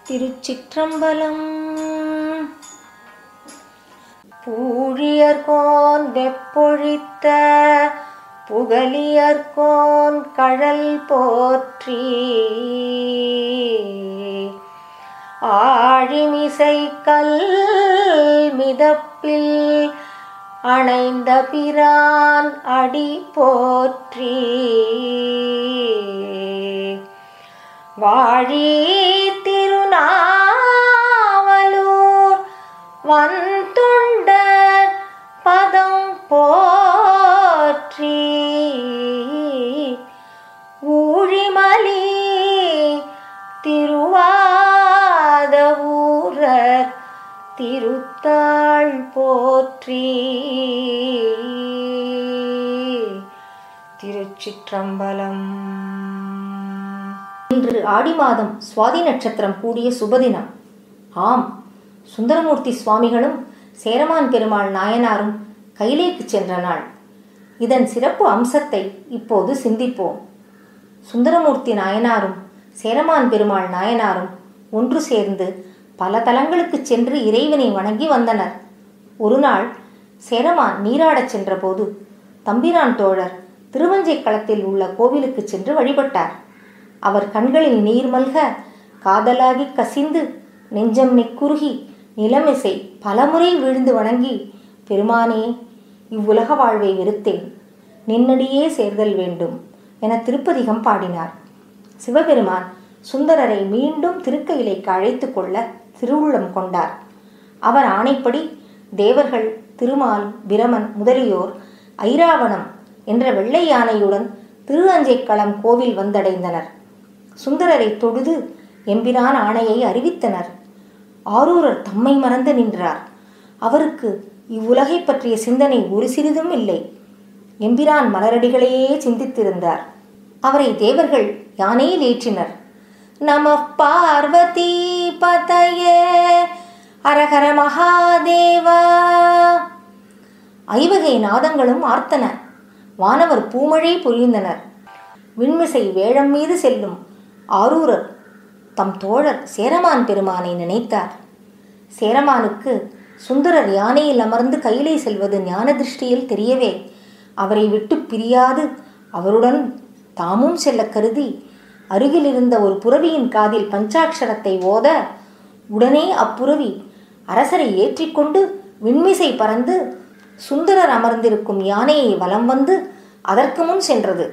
திருச்சிற்றம்பலம் பூழியர்கோன் வெப்பொழித்த புகலியர்கோன் கழல் போற்றி ஆழிமிசை கல் மிதப்பில் அணைந்த பிரான் அடி போற்றி வாழி திருநாவலூர் வந்துண்டர் பதம் போற்றி ஊழிமலி திருவாத ஊரர் திருத்தாள் போற்றி திருச்சிற்றம்பலம் இன்று ஆடி மாதம் சுவாதி நட்சத்திரம் கூடிய சுபதினம் ஆம் சுந்தரமூர்த்தி சுவாமிகளும் சேரமான் பெருமாள் நாயனாரும் கைலேக்கு சென்ற நாள் இதன் சிறப்பு அம்சத்தை இப்போது சிந்திப்போம் சுந்தரமூர்த்தி நாயனாரும் சேரமான் பெருமாள் நாயனாரும் ஒன்று சேர்ந்து பல தலங்களுக்கு சென்று இறைவனை வணங்கி வந்தனர் ஒரு நாள் சேரமான் நீராடச் சென்றபோது தம்பிரான் தோழர் திருவஞ்சை களத்தில் உள்ள கோவிலுக்கு சென்று வழிபட்டார் அவர் கண்களில் நீர் மல்க காதலாகி கசிந்து நெஞ்சம் நெக்குருகி நிலமிசை பலமுறை விழுந்து வணங்கி பெருமானே இவ்வுலக வாழ்வை வெறுத்தேன் நின்னடியே சேர்தல் வேண்டும் என திருப்பதிகம் பாடினார் சிவபெருமான் சுந்தரரை மீண்டும் திருக்கையிலைக்கு அழைத்து கொள்ள திருவுள்ளம் கொண்டார் அவர் ஆணைப்படி தேவர்கள் திருமால் பிரமன் முதலியோர் ஐராவணம் என்ற வெள்ளை யானையுடன் திருஅஞ்சைக்களம் கோவில் வந்தடைந்தனர் சுந்தரரை தொழுது எம்பிரான் ஆணையை அறிவித்தனர் ஆரூரர் தம்மை மறந்து நின்றார் அவருக்கு இவ்வுலகை பற்றிய சிந்தனை ஒரு சிறிதும் இல்லை எம்பிரான் மலரடிகளையே சிந்தித்திருந்தார் அவரை தேவர்கள் யானையில் ஏற்றினர் நம பார்வதி பதயே அரஹர மகாதேவா ஐவகை நாதங்களும் ஆர்த்தன வானவர் பூமழை பொழிந்தனர் விண்மிசை வேழம் மீது செல்லும் ஆரூரர் தம் தோழர் சேரமான் பெருமானை நினைத்தார் சேரமானுக்கு சுந்தரர் யானையில் அமர்ந்து கையிலே செல்வது ஞான திருஷ்டியில் தெரியவே அவரை விட்டு பிரியாது அவருடன் தாமும் செல்ல கருதி அருகில் இருந்த ஒரு புறவியின் காதில் பஞ்சாட்சரத்தை ஓத உடனே அப்புறவி அரசரை ஏற்றிக்கொண்டு விண்மிசை பறந்து சுந்தரர் அமர்ந்திருக்கும் யானையை வலம் வந்து அதற்கு முன் சென்றது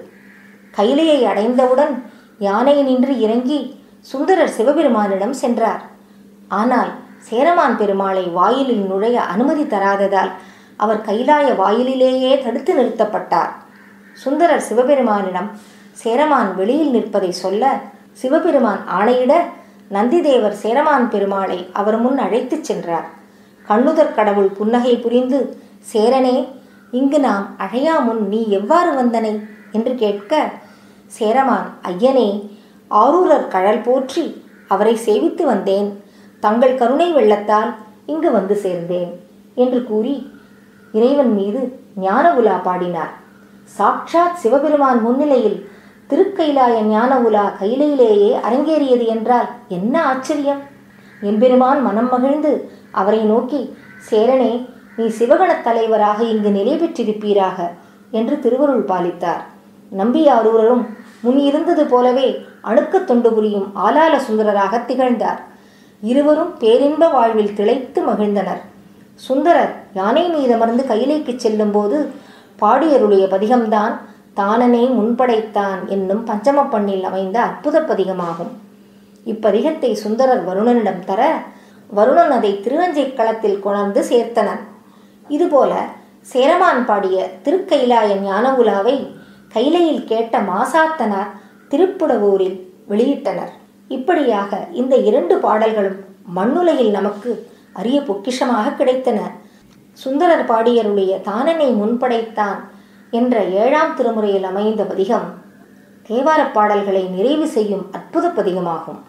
கைலையை அடைந்தவுடன் யானை நின்று இறங்கி சுந்தரர் சிவபெருமானிடம் சென்றார் ஆனால் சேரமான் பெருமாளை வாயிலில் நுழைய அனுமதி தராததால் அவர் கைலாய வாயிலிலேயே தடுத்து நிறுத்தப்பட்டார் சுந்தரர் சிவபெருமானிடம் சேரமான் வெளியில் நிற்பதை சொல்ல சிவபெருமான் ஆணையிட நந்திதேவர் சேரமான் பெருமாளை அவர் முன் அழைத்துச் சென்றார் கண்ணுதற் கடவுள் புன்னகை புரிந்து சேரனே இங்கு நாம் அழையா முன் நீ எவ்வாறு வந்தனை என்று கேட்க சேரமான் ஐயனே ஆரூரர் கழல் போற்றி அவரை சேவித்து வந்தேன் தங்கள் கருணை வெள்ளத்தால் இங்கு வந்து சேர்ந்தேன் என்று கூறி இறைவன் மீது ஞான உலா பாடினார் சாக்ஷாத் சிவபெருமான் முன்னிலையில் திருக்கைலாய ஞான உலா கையிலேயே அரங்கேறியது என்றால் என்ன ஆச்சரியம் எம்பெருமான் மனம் மகிழ்ந்து அவரை நோக்கி சேரனே நீ சிவகணத் தலைவராக இங்கு நிலை பெற்றிருப்பீராக என்று திருவருள் பாலித்தார் நம்பியாரூரரும் முன் இருந்தது போலவே அணுக்கத் தொண்டு புரியும் ஆலால சுந்தரராக திகழ்ந்தார் இருவரும் பேரின்ப வாழ்வில் திளைத்து மகிழ்ந்தனர் சுந்தரர் யானை மீதமர்ந்து கையிலைக்கு செல்லும்போது பாடியருடைய பதிகம்தான் தானனே முன்படைத்தான் என்னும் பஞ்சம பண்ணில் அமைந்த அற்புத பதிகமாகும் இப்பதிகத்தை சுந்தரர் வருணனிடம் தர வருணன் அதை திருவஞ்சை களத்தில் கொணர்ந்து சேர்த்தனர் இதுபோல சேரமான் பாடிய திருக்கைலாய ஞான உலாவை கைலையில் கேட்ட மாசாத்தனார் திருப்புடவூரில் வெளியிட்டனர் இப்படியாக இந்த இரண்டு பாடல்களும் மண்ணுலையில் நமக்கு அரிய பொக்கிஷமாக கிடைத்தன சுந்தரர் பாடியருடைய தானனை முன்படைத்தான் என்ற ஏழாம் திருமுறையில் அமைந்த பதிகம் தேவாரப் பாடல்களை நிறைவு செய்யும் அற்புத பதிகமாகும்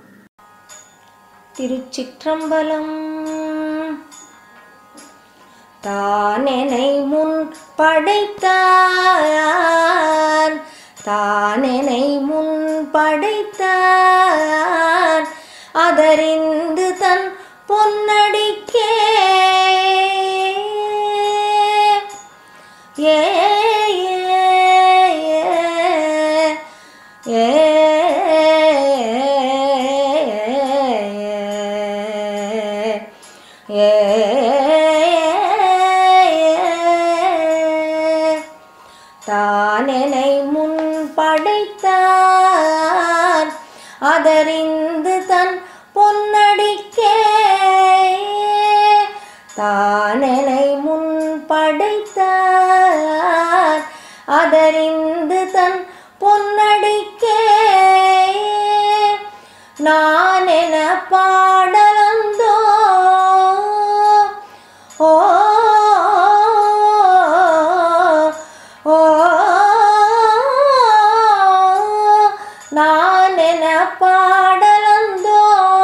திருச்சிற்றம்பலம் தானெனை முன் படைத்தான் தானெனை முன் படைத்தான் அதரின் அதறிந்து தன் பொன்னடிக்கே தானெனை முன் படைத்தார் அதறிந்து தன் பொன்னடிக்கே நான் என பாடலந்தோ ஓ ஓ நான் என பாடலந்தோ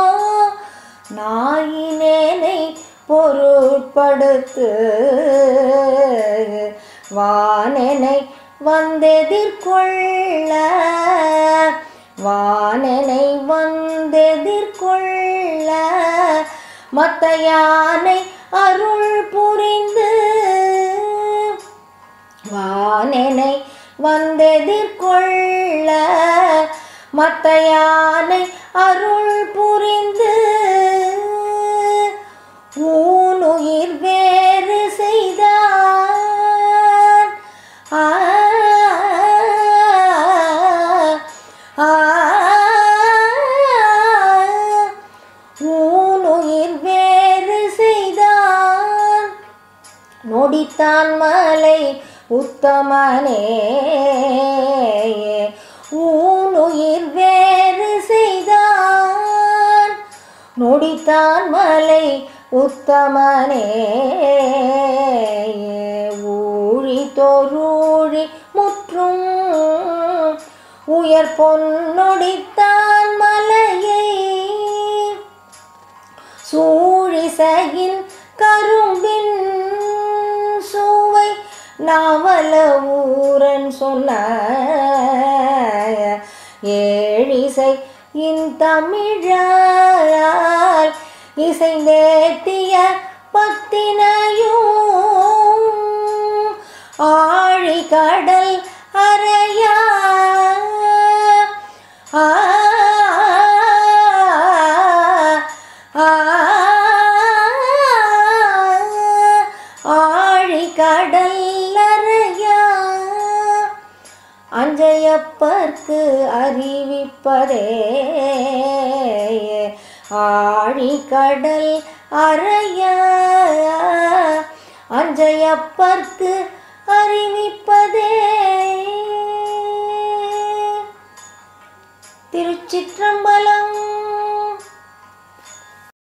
நாயினேனை பொருட்படுத்து வானெனை வந்தெதிர்கொள்ள வானெனை வந்தெதிர்கொள்ள மத்த யானை அருள் புரிந்து வானெனை வந்தெதிர்கொள்ள மத்த யானை அருள் புரிந்து ஊனுயிர் வேறு செய்தான் ஆ ஆ ஊனுயிர் வேறு செய்தான் நொடித்தான் மலை உத்தமனே ஊனுயிர் வேறு செய்தான் நொடித்தான் மலை உத்தமனே ஊழி தோறூழி முற்றும் உயர் பொன்னொடித்தான் மலையை சூழிசையின் கரும்பின் சுவை நவல ஊரன் சொன்ன ஏழிசை இன் தமிழால் இசைந்தேத்திய பத்தினையும் ஆழி கடல் அறையா ஆ ஆ ஆழி கடல் அறையா அஞ்சையப்பர்க்கு அறிவிப்பதே ஆழி கடல் அறையா அஞ்சையப்பர்க்கு அறிவிப்பதே திருச்சிற்றம்பலம்